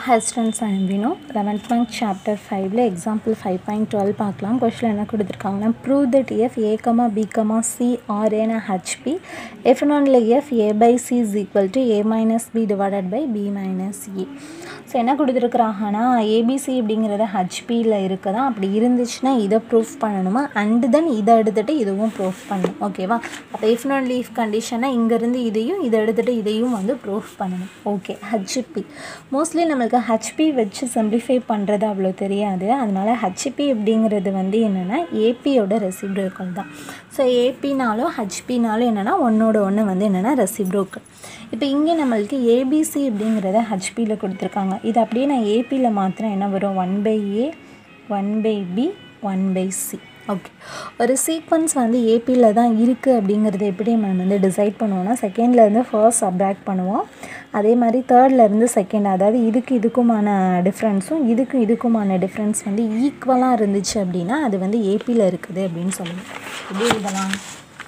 high students I am Vino eleventh bank chapter ஃபைவ்ல example five point twelve பார்க்கலாம் question என்ன கொடுத்துருக்காங்கன்னா prove that F A comma B comma C are in HP F நான்ல F A by C is equal to A minus B divided by B minus A so என்ன கொடுத்துருக்குறாங்கன்னா ABC அப்படிங்கிறத ஹெச்பியில் இருக்குதா அப்படி இருந்துச்சுன்னா இதை ப்ரூஃப் பண்ணணுமா அண்டு தென் இதை எடுத்துகிட்டு இதுவும் ப்ரூஃப் பண்ணணும் ஓகேவா அப்போ இஃப் நாட் லீஃப் கண்டிஷனை இங்கேருந்து இதையும் இதை எடுத்துகிட்டு இதையும் வந்து ப்ரூஃப் பண்ணணும் ஓகே ஹெச்பி மோஸ்ட்லி நம்மளுக்கு ஹெச்பி வச்சு சிம்பிளிஃபை பண்ணுறது அவ்வளோ தெரியாது அதனால் ஹெச்பி அப்படிங்கிறது வந்து என்னென்னா ஏபியோட ரெசிப்ரோக்கல் தான் ஸோ ஏபினாலும் ஹெச்பினாலும் என்னென்னா ஒன்றோட ஒன்று வந்து என்னென்னா ரெசிப்ரோக்கல் இப்போ இங்கே நம்மளுக்கு ஏபிசி அப்படிங்கிறத ஹெச்பியில் கொடுத்துருக்காங்க இது அப்படியே நான் ஏபியில் மாத்திரம் என்ன வரும் one by A one by B one by C okay ஒரு சீக்வன்ஸ் வந்து ஏபியில் தான் இருக்குது அப்படிங்கிறத எப்படி நம்ம வந்து டிசைட் பண்ணுவோம்னா செகண்ட்லேருந்து ஃபர்ஸ்ட் சப்ராக்ட் பண்ணுவோம் அதே மாதிரி தேர்ட்லேருந்து செகண்ட் அதாவது இதுக்கு இதுக்குமான டிஃப்ரென்ஸும் இதுக்கு இதுக்குமான டிஃப்ரென்ஸ் வந்து ஈக்குவலாக இருந்துச்சு அப்படின்னா அது வந்து ஏபியில் இருக்குது அப்படின்னு சொல்லணும் எப்படி இதெல்லாம்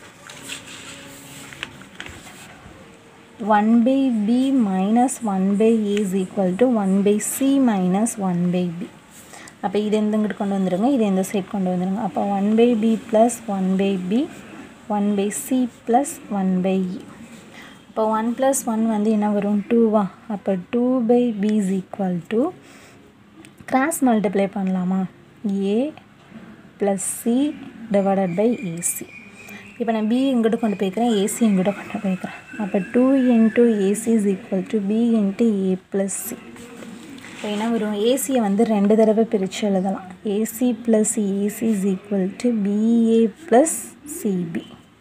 one by B minus one by A is equal to one by C minus one by B அப்போ இது எந்த இங்கிட்டு கொண்டு வந்துடுங்க இது எந்த சைட் கொண்டு வந்துடுங்க அப்போ one by B plus one by B one by C plus one by E அப்போ ஒன் ப்ளஸ் ஒன் வந்து என்ன வரும் டூவா அப்போ two by B is equal to cross multiply பண்ணலாமா A plus C divided by AC இப்போ நான் B இங்கிட்ட கொண்டு போய்க்கிறேன் ஏசி இங்கிட்ட கொண்டு போய்க்கிறேன் அப்போ two into AC is equal to B into A plus C இப்போ என்ன வரும் ஏசியை வந்து ரெண்டு தடவை பிரித்து எழுதலாம் AC plus AC is equal to BA plus CB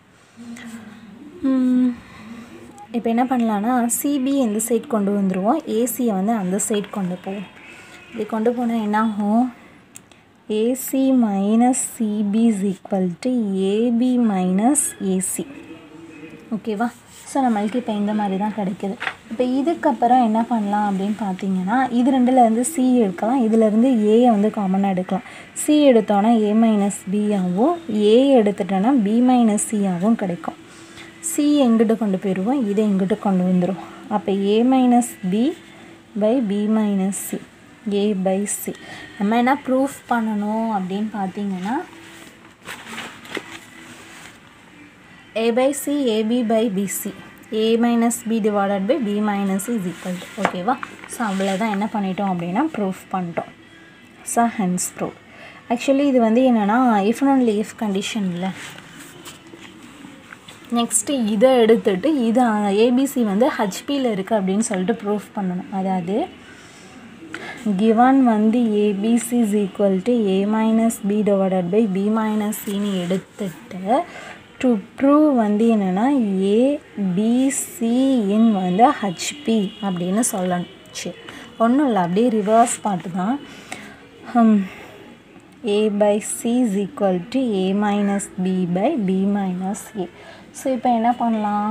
இப்போ என்ன பண்ணலான்னா சிபி இந்த சைட் கொண்டு வந்துடுவோம் ஏசியை வந்து அந்த சைட் கொண்டு போவோம் இது கொண்டு போனால் என்ன ஆகும் AC minus CB is equal to AB minus AC ஓகேவா ஸோ நம்மளுக்கு இப்போ இந்த மாதிரி தான் கிடைக்கிது இப்போ இதுக்கப்புறம் என்ன பண்ணலாம் அப்படின்னு பார்த்தீங்கன்னா இது ரெண்டுலேருந்து சி எடுக்கலாம் இதிலேருந்து ஏயை வந்து காமனாக எடுக்கலாம் சி எடுத்தோன்னா ஏ மைனஸ் பியாகவும் ஏ எடுத்துட்டோன்னா பி மைனஸ் சியாகவும் கிடைக்கும் சி எங்கிட்ட கொண்டு போயிடுவோம் இதை எங்கிட்ட கொண்டு வந்துடும் அப்போ A minus B by B minus C A by C நம்ம என்ன ப்ரூஃப் பண்ணணும் அப்படின்னு பார்த்தீங்கன்னா A by C AB by BC A minus B divided by B minus is equal to ஓகேவா ஸோ அவ்வளோதான் என்ன பண்ணிட்டோம் அப்படின்னா ப்ரூஃப் பண்ணிட்டோம் ஸோ ஹென்ஸ் ப்ரூவ் ஆக்சுவலி இது வந்து என்னென்னா இஃப் ஒன்லி இஃப் கண்டிஷன் இல்லை நெக்ஸ்ட்டு இதை எடுத்துட்டு இது ஏபிசி வந்து ஹெச்பியில் இருக்குது அப்படின்னு சொல்லிட்டு ப்ரூஃப் பண்ணணும் அதாவது கிவன் வந்து ABC is equal to A minus B divided by B minus சின்னு எடுத்துட்டு டு ப்ரூவ் வந்து என்னென்னா ஏபிசிஇன் வந்து ஹெச்பி அப்படின்னு சொல்லணும் சரி ஒன்றும் இல்லை அப்படியே ரிவர்ஸ் பாட்டு தான் A by C is equal to A minus B by B minus A so இப்போ என்ன பண்ணலாம்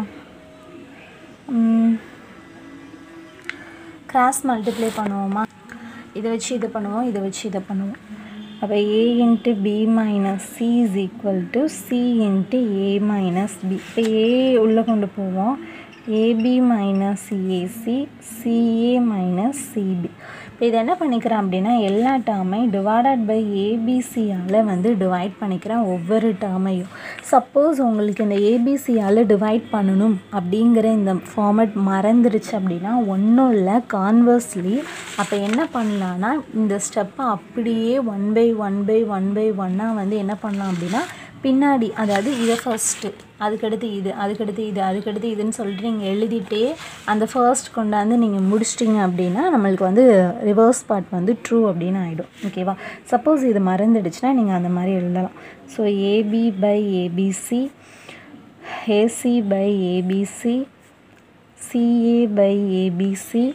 கிராஸ் மல்டிப்ளை பண்ணுவோமா இதை வச்சு இதை பண்ணுவோம் இதை வச்சு இதை பண்ணுவோம் அப்போ A into B minus C is equal to C into A minus B இப்போ ஏ உள்ளே கொண்டு போவோம் AB minus AC CA minus CB இப்போ இதை என்ன பண்ணிக்கிறேன் அப்படின்னா எல்லா டேர்மையும் டிவைடட் பை ஏபிசியால் வந்து டிவைட் பண்ணிக்கிறேன் ஒவ்வொரு டேர்மையும் சப்போஸ் உங்களுக்கு இந்த ஏபிசியால் டிவைட் பண்ணணும் அப்படிங்கிற இந்த ஃபார்மட் மறந்துருச்சு அப்படின்னா ஒன்றும் இல்லை கான்வர்ஸ்லி அப்போ என்ன பண்ணலான்னா இந்த ஸ்டெப்பை அப்படியே one by one by one by ஒன்னாக வந்து என்ன பண்ணலாம் அப்படின்னா பின்னாடி அதாவது இதை ஃபஸ்ட்டு அதுக்கடுத்து இது அதுக்கடுத்து இது அதுக்கடுத்து இதுன்னு சொல்லிட்டு நீங்கள் எழுதிட்டே அந்த ஃபர்ஸ்ட் கொண்டாந்து நீங்கள் முடிச்சிட்டிங்க அப்படின்னா நம்மளுக்கு வந்து ரிவர்ஸ் பார்ட் வந்து ட்ரூ அப்படின்னு ஆகிடும் ஓகேவா சப்போஸ் இது மறந்துடுச்சுன்னா நீங்கள் அந்த மாதிரி எழுதலாம் so AB by ABC AC by ABC CA by ABC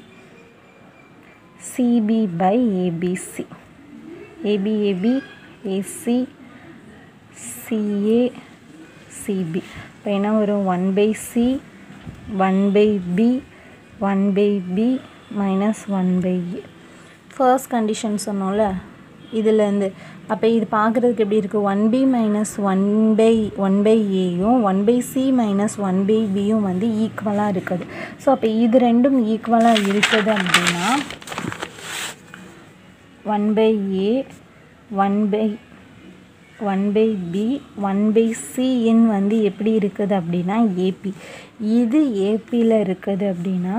CB by ABC ABAB AC CA CB இப்போ என்ன வரும் one by C one by B one by B minus one by A first condition சொன்னோம்ல இதுலேருந்து அப்போ இது பார்க்குறதுக்கு எப்படி இருக்குது one B minus one by one by ஏயும் one by C minus one by பியும் வந்து ஈக்குவலாக இருக்குது ஸோ அப்போ இது ரெண்டும் ஈக்குவலாக இருக்குது அப்படின்னா one by A one by one by B one by சின்னு வந்து எப்படி இருக்குது அப்படின்னா ஏபி இது ஏபியில் இருக்குது அப்படின்னா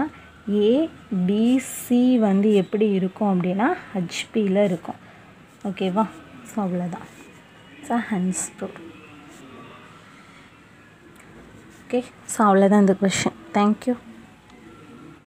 ஏபிசி வந்து எப்படி இருக்கும் அப்படின்னா ஹச்பியில் இருக்கும் ஓகேவா ஸோ அவ்வளோதான் so hence prove okay so அவ்வளோதான் இந்த கொஷின் தேங்க்யூ